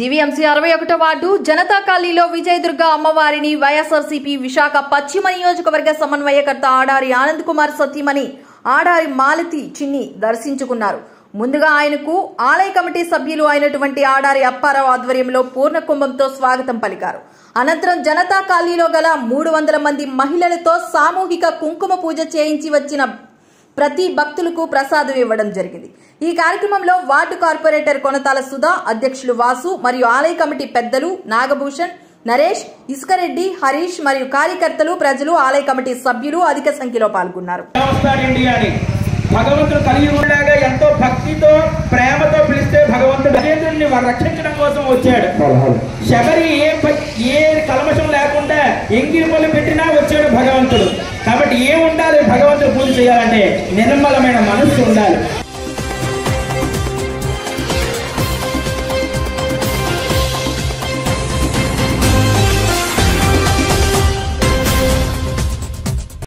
GVMC అరవై ఒకటో ward Janata కాలనీలో విజయదుర్గ అమ్మవారిని వైఎస్ఆర్సీపీ విశాఖ పశ్చిమ నియోజకవర్గ సమన్వయకర్త ఆడారి ఆనంద్ కుమార్ సతీమణి ఆడారి మాలతి చిన్ని దర్శించుకున్నారు ముందుగా ఆయనకు ఆలయ కమిటీ సభ్యులు అయినటువంటి ఆడారి అప్పారావు ఆధ్వర్యంలో పూర్ణ కుంభంతో స్వాగతం పలికారు అనంతరం జనతా కాలనీలో గల మూడు వందల మంది మహిళలతో సామూహిక కుంకుమ పూజ చేయించి వచ్చిన ప్రతి భక్తులకు ప్రసాదం ఇవ్వడం జరిగింది ఈ కార్యక్రమంలో వార్డు కార్పొరేటర్ కొనతాల సుధా అధ్యక్షులు వాసు మరియు ఆలయ కమిటీ పెద్దలు నాగభూషణ్ నరేష్ ఇసుకరెడ్డి హరీష్ మరియు కార్యకర్తలు ప్రజలు ఆలయ కమిటీ సభ్యులు అధిక సంఖ్యలో పాల్గొన్నారు వస్తాడండి అని భగవంతుడు కలిగి ఉండగా ఎంతో భక్తితో ప్రేమతో పిలిస్తే భగవంతుడు గజేంద్రుడిని వారు రక్షించడం కోసం వచ్చాడు శబరి ఏ ప- ఏ కల్మషం లేకుండా ఎంగిరి పళ్ళు పెట్టినా వచ్చాడు భగవంతుడు కాబట్టి ఏం ఉండాలి భగవంతుడు పూజ చేయాలంటే నిర్మలమైన మనస్సు ఉండాలి